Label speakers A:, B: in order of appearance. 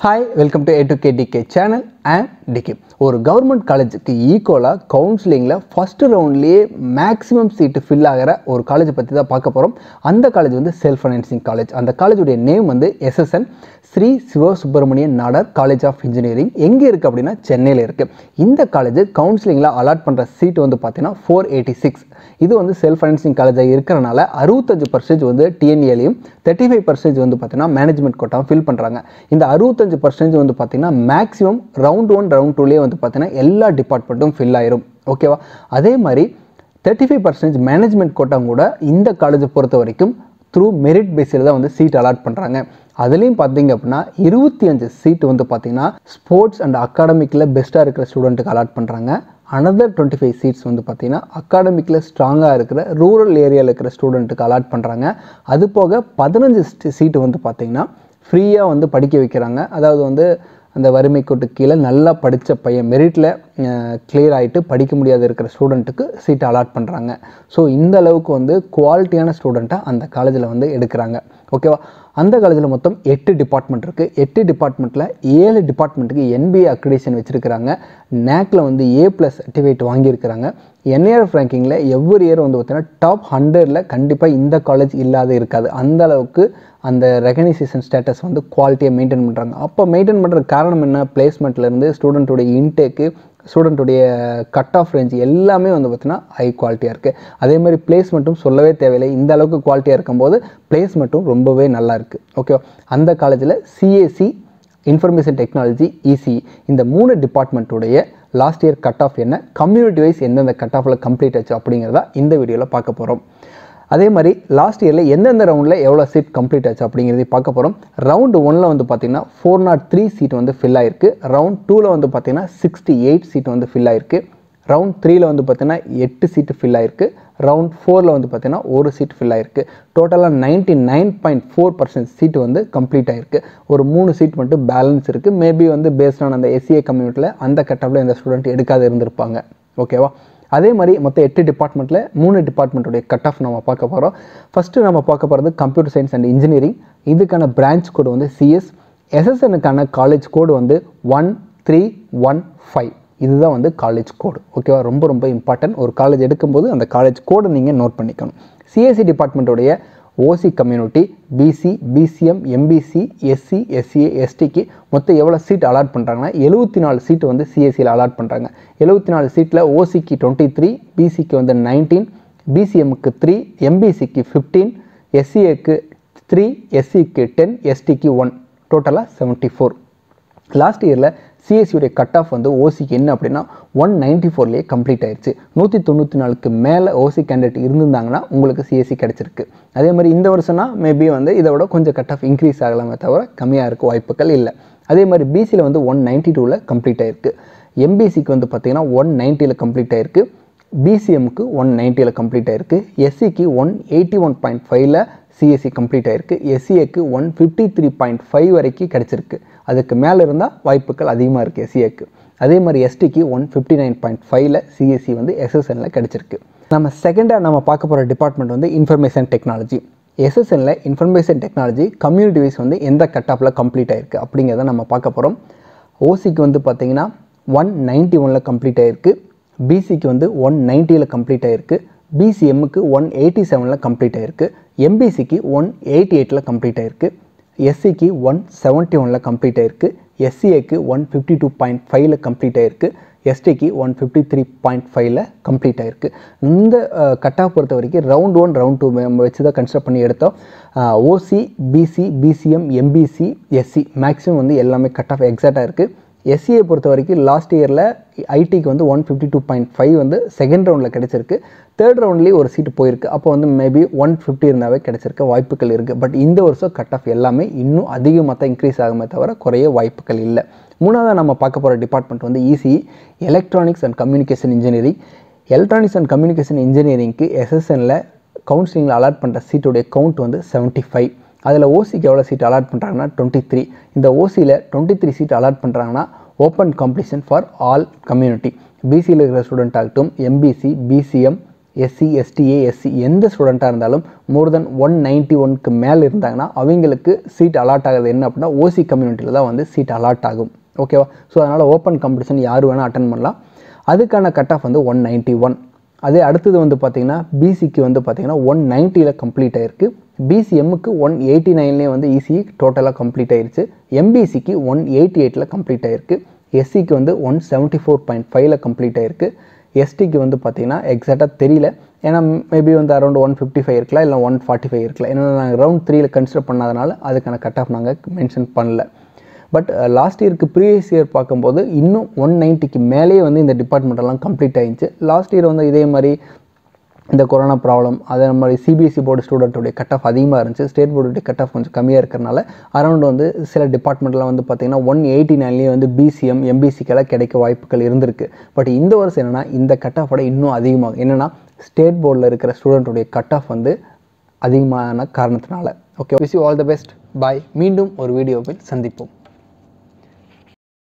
A: hi welcome to A to K DK channel and DK ஒரு government காலேஜுக்கு ஈக்குவலாக கவுன்சிலிங்கில் ஃபஸ்ட்டு ரவுண்ட்லேயே மேக்ஸிமம் சீட்டு ஃபில் ஆகிற ஒரு காலேஜை பற்றி தான் பார்க்க போகிறோம் அந்த காலேஜ் வந்து செல்ஃப் ஃபைனான்சிங் காலேஜ் அந்த காலேஜுடைய நேம் வந்து SSN Sri Sivasubramanian Nadar college of engineering எங்கே இருக்குது அப்படின்னா சென்னையில் இருக்குது இந்த காலேஜ் கவுன்சிலிங்கில் அலாட் பண்ணுற சீட் வந்து பார்த்தீங்கன்னா ஃபோர் எயிட்டி சிக்ஸ் இது வந்து செல்ஃப் ஃபைனான்சிங் காலேஜாக இருக்கிறனால அறுபத்தஞ்சு பர்சன்டேஜ் வந்து டிஎன்ஏலையும் தேர்ட்டி ஃபைவ் பர்சன்டேஜ் வந்து பார்த்தீங்கன்னா மேனேஜ்மெண்ட் கோட்டாவும் ஃபில் பண்ணுறாங்க இந்த அறுபத்தஞ்சு பர்சன்டேஜ் வந்து பார்த்தீங்கன்னா மேக்ஸிமம் ரவுண்ட் ஒன் ரவுண்ட் டூலேயே வந்து பார்த்தீங்கன்னா எல்லா டிபார்ட்மெண்ட்டும் ஃபில் ஆயிரும் ஓகேவா அதே மாதிரி thirty five percentage management quota கூட இந்த காலேஜை பொறுத்த வரைக்கும் த்ரூ மெரிட் பேஸில் தான் வந்து சீட் அலாட் பண்ணுறாங்க அதுலேயும் பார்த்தீங்க அப்படின்னா இருபத்தி அஞ்சு சீட் வந்து பார்த்தீங்கன்னா ஸ்போர்ட்ஸ் அண்ட் அகாடமிக்கில் பெஸ்ட்டாக இருக்கிற ஸ்டூடெண்ட்டுக்கு அலாட் பண்ணுறாங்க அனதர் டுவெண்ட்டி ஃபைவ் சீட்ஸ் வந்து பார்த்தீங்கன்னா அகாடமிக்கில் ஸ்ட்ராங்காக இருக்கிற ரூரல் ஏரியாவில் இருக்கிற ஸ்டூடெண்ட்டுக்கு அலாட் பண்ணுறாங்க அது போக பதினஞ்சு சீட்டு வந்து பார்த்தீங்கன்னா ஃப்ரீயாக வந்து படிக்க வைக்கிறாங்க அதாவது வந்து அந்த வறுமை கோட்டு கீழே நல்லா படித்த பையன் மெரிட்டில் கிளியர் ஆகிட்டு படிக்க முடியாத இருக்கிற ஸ்டூடெண்ட்டுக்கு சீட் அலாட் பண்ணுறாங்க ஸோ இந்த அளவுக்கு வந்து குவாலிட்டியான ஸ்டூடெண்ட்டாக அந்த காலேஜில் வந்து எடுக்கிறாங்க ஓகேவா அந்த காலேஜில் மொத்தம் எட்டு டிபார்ட்மெண்ட் இருக்குது எட்டு டிபார்ட்மெண்ட்டில் ஏழு டிபார்ட்மெண்ட்டுக்கு என்பிஏ அக்ரிடேஷன் வச்சுருக்கிறாங்க நேக்கில் வந்து ஏ ப்ளஸ் சர்டிஃபிகேட் வாங்கியிருக்கிறாங்க என்ஏஆர்எஃப் ரேங்கிங்கில் எவ்வொரு இயர் வந்து பார்த்தீங்கன்னா டாப் ஹண்ட்ரடில் கண்டிப்பாக இந்த காலேஜ் இல்லாத இருக்காது அந்த அளவுக்கு அந்த ரெகனைசேஷன் ஸ்டேட்டஸ் வந்து குவாலிட்டியை மெயின்டைன் பண்ணுறாங்க அப்போ மெயின்டைன் பண்ணுற காரணம் என்ன பிளேஸ்மெண்ட்லேருந்து ஸ்டூடெண்ட்டுடைய இன்டேக்கு ஸ்டூடெண்ட்டுடைய கட் ஆஃப் ரேஞ்ச் எல்லாமே வந்து பார்த்திங்கன்னா ஹை குவாலிட்டியாக இருக்குது அதே மாதிரி பிளேஸ்மெண்ட்டும் சொல்லவே தேவையில்லை இந்த அளவுக்கு குவாலிட்டியாக இருக்கும்போது பிளேஸ்மெண்ட்டும் ரொம்பவே நல்லா இருக்குது ஓகே அந்த காலேஜில் சிஏசி இன்ஃபர்மேஷன் டெக்னாலஜி இசி இந்த மூணு டிபார்ட்மெண்ட்டுடைய லாஸ்ட் இயர் கட் ஆஃப் என்ன கம்யூனிட்டி வைஸ் எந்தெந்த கட் ஆஃபில் கம்ப்ளீட் ஆச்சு அப்படிங்கிறத இந்த வீடியோவில் பார்க்க போகிறோம் அதே மாதிரி லாஸ்ட் இயரில் எந்தெந்த ரவுண்டில் எவ்வளோ சீட் கம்ப்ளீட் ஆச்சு அப்படிங்கிறதையும் பார்க்க போகிறோம் ரவுண்டு ஒனில் வந்து பார்த்தீங்கன்னா ஃபோர் நாட் த்ரீ சீட் வந்து ஃபில் ஆயிருக்கு ரவுண்ட் டூவில் வந்து பார்த்தீங்கன்னா சிக்ஸ்டி எயிட் சீட் வந்து ஃபில் ஆயிருக்கு ரவுண்ட் த்ரீல வந்து பார்த்தீங்கன்னா எட்டு சீட்டு ஃபில் ஆயிருக்கு ரவுண்ட் ஃபோரில் வந்து பார்த்தீங்கன்னா ஒரு சீட் ஃபில் ஆயிருக்கு டோட்டலாக ninety nine point four percent seat வந்து கம்ப்ளீட் ஆயிருக்கு ஒரு மூணு சீட் மட்டும் பேலன்ஸ் இருக்குது மேபி வந்து பேஸ்ட் ஆன் அந்த எஸ்சிஏ கம்யூனிட்டியில் அந்த கட்டப்பில் இந்த ஸ்டூடெண்ட் எடுக்காத இருந்திருப்பாங்க ஓகேவா அதே மாதிரி மொத்தம் எட்டு டிபார்ட்மெண்ட்டில் மூணு டிபார்ட்மெண்ட்டுடைய கட் ஆஃப் நம்ம பார்க்க போகிறோம் ஃபஸ்ட்டு நம்ம பார்க்க போகிறது கம்ப்யூட்டர் சயின்ஸ் அண்ட் இன்ஜினியரிங் இதுக்கான பிரான்ச் கோடு வந்து சிஎஸ் எஸ்எஸ்எனுக்கான காலேஜ் கோடு வந்து ஒன் த்ரீ ஒன் ஃபைவ் இதுதான் வந்து காலேஜ் கோடு ஓகேவா ரொம்ப ரொம்ப இம்பார்ட்டன்ட் ஒரு காலேஜ் எடுக்கும்போது அந்த காலேஜ் கோடை நீங்கள் நோட் பண்ணிக்கணும் சிஎஸ்சி டிபார்ட்மெண்ட்டுடைய OC community BC BCM MBC SC SCA எஸ்டிக்கு மொத்தம் எவ்வளோ சீட் அலாட் பண்ணுறாங்கன்னா எழுபத்தி நாலு சீட்டு வந்து சிஎஸ்சியில் அலாட் பண்ணுறாங்க எழுபத்தி நாலு சீட்டில் ஓசிக்கு டுவெண்ட்டி த்ரீ பிசிக்கு வந்து நைன்டீன் பிசிஎம்க்கு த்ரீ எம்பிசிக்கு ஃபிஃப்டீன் எஸ்சிஏக்கு த்ரீ எஸ்சிக்கு டென் எஸ்டிக்கு ஒன் டோட்டலாக செவன்ட்டி ஃபோர் லாஸ்ட் இயரில் சிஎஸ்சியுடைய கட் ஆஃப் வந்து ஓசிக்கு என்ன அப்படின்னா ஒன் நைன்ட்டி ஃபோர்லேயே கம்ப்ளீட் ஆயிடுச்சு நூற்றி தொண்ணூற்றி நாலுக்கு மேலே ஓசி கேண்டிடேட் இருந்திருந்தாங்கன்னா உங்களுக்கு சிஎஸ்சி கிடச்சிருக்கு அதே மாதிரி இந்த வருஷம்னா மேபி வந்து இதை விட கொஞ்சம் கட் ஆஃப் இன்க்ரீஸ் ஆகலாமே தவிர கம்மியாக இருக்க வாய்ப்புகள் இல்லை அதே மாதிரி பிசியில் வந்து ஒன் நைன்ட்டி டூவில் கம்ப்ளீட் ஆயிருக்கு எம்பிசிக்கு வந்து பார்த்தீங்கன்னா ஒன் நைன்ட்டியில் கம்ப்ளீட் ஆயிருக்கு பிசிஎம்க்கு ஒன் நைன்ட்டியில் கம்ப்ளீட் ஆயிருக்கு எஸ்சிக்கு ஒன் எயிட்டி ஒன் பாயிண்ட் ஃபைவ்ல சிஎஸ்சி கம்ப்ளீட் ஆயிருக்கு எஸ்சிஏக்கு one fifty three point five வரைக்கும் கிடச்சிருக்கு அதுக்கு மேலே இருந்தால் வாய்ப்புகள் அதிகமாக இருக்குது எஸ்சிஏக்கு அதே மாதிரி எஸ்டிக்கு ஒன் ஃபிஃப்டி நைன் பாயிண்ட் ஃபைவ்ல சிஎஸ்சி வந்து எஸ்எஸ்எனில் கிடச்சிருக்கு நம்ம செகண்டாக நம்ம பார்க்க போகிற டிபார்ட்மெண்ட் வந்து இன்ஃபர்மேஷன் டெக்னாலஜி எஸ்எஸ்எனில் இன்ஃபர்மேஷன் டெக்னாலஜி கம்யூனிட்டி வைஸ் வந்து எந்த கட் ஆஃபில் கம்ப்ளீட் ஆயிருக்கு அப்படிங்கிறத நம்ம பார்க்க போகிறோம் ஓசிக்கு வந்து பார்த்தீங்கன்னா ஒன் நைன்ட்டி ஒனில் கம்ப்ளீட் ஆயிருக்கு பிசிக்கு வந்து ஒன் நைன்ட்டியில் கம்ப்ளீட் ஆயிருக்கு பிசிஎம்முக்கு ஒன் எயிட்டி செவனில் கம்ப்ளீட் ஆயிருக்கு எம்பிசிக்கு ஒன் எயிட்டி எயிட்டில் கம்ப்ளீட் ஆயிருக்கு எஸ்சிக்கு ஒன் செவன்ட்டி ஒனில் கம்ப்ளீட் ஆயிருக்கு எஸ்சிஏக்கு ஒன் ஃபிஃப்டி டூ பாயிண்ட் ஃபைவ்ல கம்ப்ளீட் ஆயிருக்கு எஸ்டிக்கு ஒன் ஃபிஃப்டி த்ரீ பாயிண்ட் ஃபைவ்ல கம்ப்ளீட் ஆயிருக்கு இந்த கட் ஆஃப் பொறுத்த வரைக்கும் ரவுண்ட் ஒன் ரவுண்ட் டூ வச்சு தான் கன்சிடர் பண்ணி எடுத்தோம் OC BC BCM MBC SC maximum வந்து எல்லாமே கட் ஆஃப் எக்ஸாக்டாக இருக்குது எஸ்சியை பொறுத்த வரைக்கும் லாஸ்ட் இயரில் ஐடிக்கு வந்து one fifty two point five வந்து செகண்ட் ரவுண்டில் கிடச்சிருக்கு தேர்ட் ரவுண்ட்லேயே ஒரு சீட்டு போயிருக்கு அப்போ வந்து மேபி ஒன் ஃபிஃப்டி இருந்தாவே கிடச்சிருக்க வாய்ப்புகள் இருக்குது பட் இந்த வருஷம் கட் ஆஃப் எல்லாமே இன்னும் அதிகமாக தான் இன்க்ரீஸ் ஆகுமே தவிர குறைய வாய்ப்புகள் இல்லை மூணாவது நம்ம பார்க்க போகிற டிபார்ட்மெண்ட் வந்து EC electronics and communication engineering electronics and communication இன்ஜினியரிங்க்கு எஸ்எஸ்எனில் கவுன்சிலிங்கில் அலாட் பண்ணுற சீட்டுடைய கவுண்ட் வந்து செவன்ட்டி ஃபைவ் அதில் ஓசிக்கு எவ்வளோ சீட் அலாட் பண்ணுறாங்கன்னா டுவெண்ட்டி த்ரீ இந்த ஓசியில் டுவெண்ட்டி த்ரீ சீட் அலாட் பண்ணுறாங்கன்னா open competition for all community பிசியில் இருக்கிற ஸ்டூடெண்ட் ஆகட்டும் MBC BCM SC STA SC எந்த ஸ்டூடெண்ட்டாக இருந்தாலும் மோர் தென் ஒன் நைன்ட்டி ஒன்க்கு மேலே இருந்தாங்கன்னா அவங்களுக்கு சீட் அலாட் ஆகுது என்ன அப்படின்னா ஓசி கம்யூனிட்டியில் தான் வந்து சீட் அலாட் ஆகும் ஓகேவா ஸோ அதனால் ஓப்பன் காம்படிஷன் யார் வேணால் அட்டன் பண்ணலாம் அதுக்கான கட் ஆஃப் வந்து ஒன் நைன்ட்டி ஒன் அதே அடுத்தது வந்து பார்த்தீங்கன்னா பிசிக்கு வந்து பார்த்தீங்கன்னா ஒன் நைன்ட்டியில் கம்ப்ளீட் ஆயிருக்கு பிசிஎம்முக்கு ஒன் எயிட்டி நைன்லேயே வந்து இசிஇ டோட்டலாக கம்ப்ளீட் ஆயிருச்சு எம்பிசிக்கு ஒன் எயிட்டி எயிட்டில் கம்ப்ளீட் ஆயிருக்கு எஸ்சிக்கு வந்து ஒன் செவன்ட்டி ஃபோர் பாயிண்ட் ஃபைவ்ல கம்ப்ளீட் ஆயிருக்கு எஸ்டிக்கு வந்து பார்த்தீங்கன்னா எக்ஸாக்டாக தெரியல ஏன்னா மேபி வந்து அரௌண்ட் ஒன் ஃபிஃப்டி ஃபைவ் இருக்கலாம் இல்லை ஒன் ஃபார்ட்டி ஃபைவ் இருக்கலாம் ஏன்னா நாங்கள் ரவுண்ட் த்ரீல கன்சிடர் பண்ணாதனால அதுக்கான கட் ஆஃப் நாங்கள் மென்ஷன் பண்ணல பட் லாஸ்ட் இயருக்கு ப்ரீவியஸ் இயர் பார்க்கும்போது இன்னும் ஒன் நைன்ட்டிக்கு மேலேயே வந்து இந்த டிபார்ட்மெண்ட்டெல்லாம் கம்ப்ளீட் ஆயிடுச்சு லாஸ்ட் இயர் வந்து இதே மாதிரி இந்த கொரோனா ப்ராப்ளம் அதே மாதிரி சிபிஎஸ்சி போர்டு ஸ்டூடெண்ட்டுடைய கட் ஆஃப் அதிகமாக இருந்துச்சு ஸ்டேட் போர்டுடைய கட் ஆஃப் கொஞ்சம் கம்மியாக இருக்கிறனால அரௌண்ட் வந்து சில டிபார்ட்மெண்ட்லாம் வந்து பார்த்திங்கன்னா ஒன் எயிட்டி நைன்லேயே வந்து பிசிஎம் எம்பிசிக்கெல்லாம் கிடைக்க வாய்ப்புகள் இருந்திருக்கு பட் இந்த வருஷம் என்னென்னா இந்த கட் ஆஃபோட இன்னும் அதிகமாகும் என்னென்னா ஸ்டேட் போர்டில் இருக்கிற ஸ்டூடெண்ட்டுடைய கட் ஆஃப் வந்து அதிகமான காரணத்தினால okay wish you all the best bye மீண்டும் ஒரு வீடியோவில் சந்திப்போம்